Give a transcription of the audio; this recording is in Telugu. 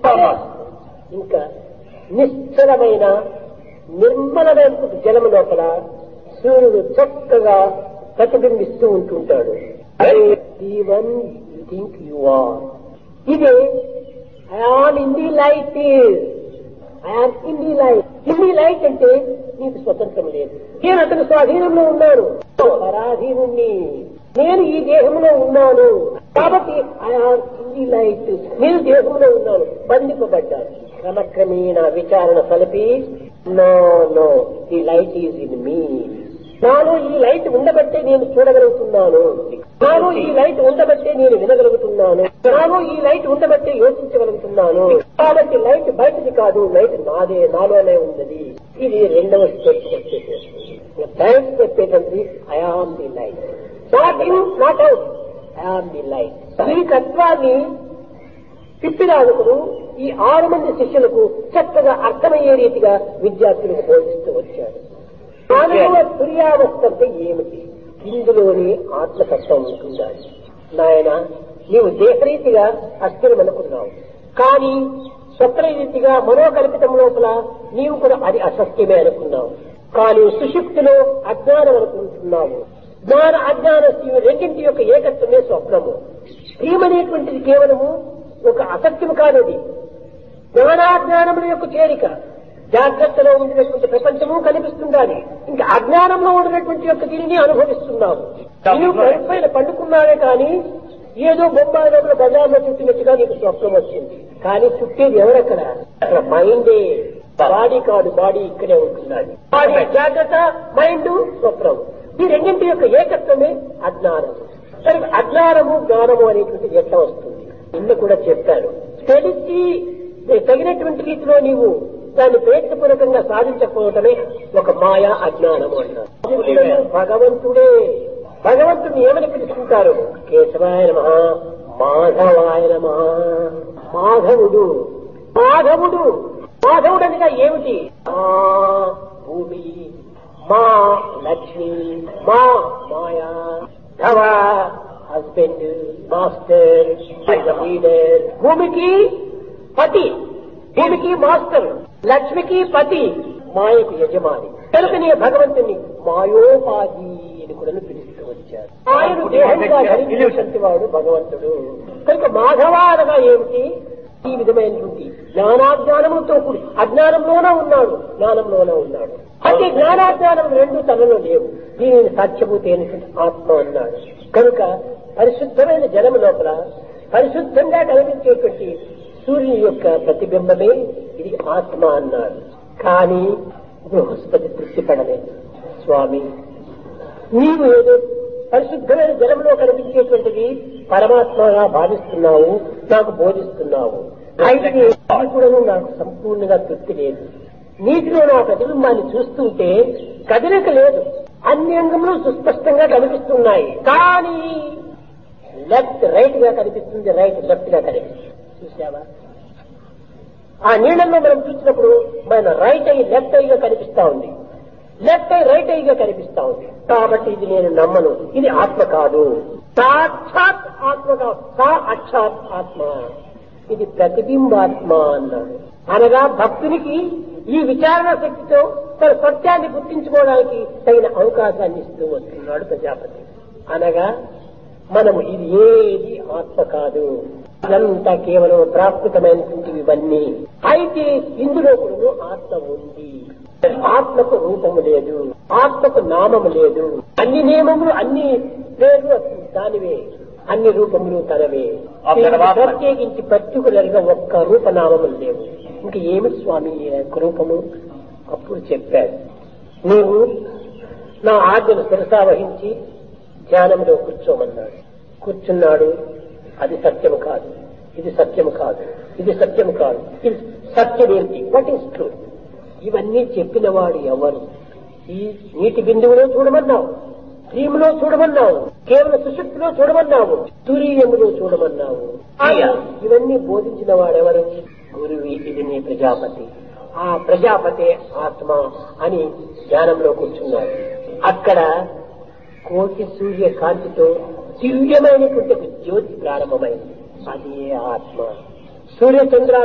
ఇంకా నిశ్చలమైన నిర్మలమైన జలము లోపల సూర్యుడు చక్కగా ప్రతిబింబిస్తూ ఉంటుంటాడు ఈవన్ థింక్ యు ఆర్ ఇదే I am in the light I am in the light in the light అంటే నీకు స్వతంత్రం లేదు నేను అతని స్వాధీనంలో ఉన్నాను పరాధీనుణ్ణి నేను ఈ దేహంలో ఉన్నాను కాబట్టి ఐఆమ్ ఇన్ ది లైట్ నేను దేహంలో ఉన్నాను బంధింపబడ్డాను క్రమక్రమేణ విచారణ కలిపి no no the light is in me నాలో ఈ లైట్ ఉండబట్టే నేను చూడగలుగుతున్నాను నాలో ఈ లైట్ ఉండబట్టే నేను వినగలుగుతున్నాను నాలో ఈ లైట్ ఉండబట్టే యోచించగలుగుతున్నాను కాబట్టి లైట్ బయటది కాదు లైట్ నాదే నాలోనే ఉన్నది ఇది రెండవ స్టెప్ వచ్చేసేస్తుంది థర్డ్ స్టెప్ ఏంటంటే I am the light not in not out I am the light ఈ తత్వాన్ని పిప్పిరాజుకుడు ఈ ఆరు మంది శిష్యులకు చక్కగా అర్థమయ్యే రీతిగా విద్యార్థులకు బోధిస్తూ వచ్చాడు మానవ తుర్యావస్థ అంటే ఏమిటి ఇందులోని ఆత్మతత్వం ఉంటుందా నాయన నీవు దేహరీతిగా అస్థిరమనుకున్నావు కానీ స్వప్నరీతిగా మనోకల్పితం లోపల నీవు కూడా అది అసత్యమే అనుకున్నావు కానీ సుషుప్తిలో అజ్ఞానం అనుకుంటున్నావు జ్ఞాన అజ్ఞాన స్థితి రెండింటి యొక్క ఏకత్వమే స్వప్నము ప్రియమనేటువంటిది కేవలము ఒక అసత్యము కాదది జ్ఞానాజ్ఞానముల యొక్క చేరిక జాగ్రత్తలో ఉండినటువంటి ప్రపంచము కనిపిస్తుండాలి ఇంకా అజ్ఞానంలో ఉండినటువంటి యొక్క దీనిని అనుభవిస్తున్నాము నీవు పైన పండుకున్నావే కానీ ఏదో బొమ్మాయిలో బజార్లో చుట్టినట్టుగా నీకు స్వప్నం వచ్చింది కానీ చుట్టేది ఎవరక్కడ అక్కడ మైండే బాడీ కాదు బాడీ ఇక్కడే ఉంటున్నది బాడీ జాగ్రత్త మైండ్ స్వప్నం ఈ రెండింటి యొక్క ఏకత్వమే అజ్ఞానం సరే అజ్ఞానము జ్ఞానము అనేటువంటిది ఎట్లా వస్తుంది నిన్న కూడా చెప్పాను తెలిసి తగినటువంటి రీతిలో నీవు దాన్ని ప్రయత్నపూర్వకంగా సాధించకపోవటమే ఒక మాయా అజ్ఞానము అన్నారు భగవంతుడే భగవంతుని ఏమని పిలుచుకుంటారు కేశవాయ నమ మాధవాయ నమ మాధవుడు మాధవుడు మాధవుడు అనగా ఏమిటి మా భూమి మా లక్ష్మి మా మాయా ధవ హస్బెండ్ మాస్టర్ లీడర్ భూమికి పతి భూమికి మాస్టర్ లక్ష్మికి పతి మాయకు యజమాని కనుకనే భగవంతుని మాయోపాధి అని కూడా పిలుస్తూ వచ్చారు ఆయన దేహంగా ధరించినటువంటి వాడు భగవంతుడు కనుక మాధవారగా ఏమిటి ఈ విధమైనటువంటి జ్ఞానాజ్ఞానములతో కూడి అజ్ఞానంలోనే ఉన్నాడు జ్ఞానంలోనే ఉన్నాడు అయితే జ్ఞానాజ్ఞానం రెండు తనలో లేవు దీనిని సత్యభూతి అయినటువంటి ఆత్మ అన్నాడు కనుక పరిశుద్ధమైన జలము లోపల పరిశుద్ధంగా కనిపించేటువంటి సూర్యుని యొక్క ప్రతిబింబమే ఇది ఆత్మ అన్నాడు కానీ బృహస్పతి తృప్తి పడలేదు స్వామి నీవు ఏదో పరిశుద్ధమైన జలంలో కనిపించేటువంటిది పరమాత్మగా భావిస్తున్నావు నాకు బోధిస్తున్నావు అయితే అది కూడా నాకు సంపూర్ణంగా తృప్తి లేదు నీటిలో నా ప్రతిబింబాన్ని చూస్తుంటే కదలిక లేదు అన్ని అంగములు సుస్పష్టంగా కనిపిస్తున్నాయి కానీ లెఫ్ట్ రైట్ గా కనిపిస్తుంది రైట్ లెఫ్ట్ గా కనిపిస్తుంది చూసావా ఆ నీళ్ళల్లో మనం చూసినప్పుడు మన రైట్ అయ్యి లెఫ్ట్ అయ్యిగా కనిపిస్తా ఉంది లెఫ్ట్ అయ్యి రైట్ అయ్యిగా కనిపిస్తా ఉంది కాబట్టి ఇది నేను నమ్మను ఇది ఆత్మ కాదు సాక్షాత్ ఆత్మ కాదు సా అక్షాత్ ఆత్మ ఇది ప్రతిబింబాత్మ అన్నాడు అనగా భక్తునికి ఈ విచారణ శక్తితో తన సత్యాన్ని గుర్తించుకోవడానికి తగిన అవకాశాన్ని ఇస్తూ వస్తున్నాడు ప్రజాపతి అనగా మనము ఇది ఏది ఆత్మ కాదు ఇదంతా కేవలం ప్రాకృతమైనటువంటివి ఇవన్నీ అయితే ఇందులో కూడా ఆత్మ ఉంది ఆత్మకు రూపము లేదు ఆత్మకు నామము లేదు అన్ని నియమములు అన్ని పేర్లు దానివే అన్ని రూపములు తనవే ప్రత్యేకించి పర్టికులర్ గా ఒక్క రూపనామములు లేవు ఇంక ఏమి స్వామి ఈ యొక్క రూపము అప్పుడు చెప్పాడు నీవు నా ఆజ్ఞను శిరసావహించి ధ్యానంలో కూర్చోమన్నాడు కూర్చున్నాడు అది సత్యము కాదు ఇది సత్యము కాదు ఇది సత్యము కాదు ఇది సత్యమేంటి వాట్ ఈస్ ట్రూత్ ఇవన్నీ చెప్పిన వాడు ఎవరు ఈ నీటి బిందువులో చూడమన్నావు స్త్రీములో చూడమన్నావు కేవల సుశక్తిలో చూడమన్నావు తురీయములో చూడమన్నావు ఆయన ఇవన్నీ బోధించిన వాడెవరు గురువి ఇది నీ ప్రజాపతి ఆ ప్రజాపతి ఆత్మ అని ధ్యానంలో కూర్చున్నాడు అక్కడ కోటి సూర్య కాంతితో దివ్యమైనటువంటి ఒక జ్యోతి ప్రారంభమైంది అదే ఆత్మ సూర్యచంద్ర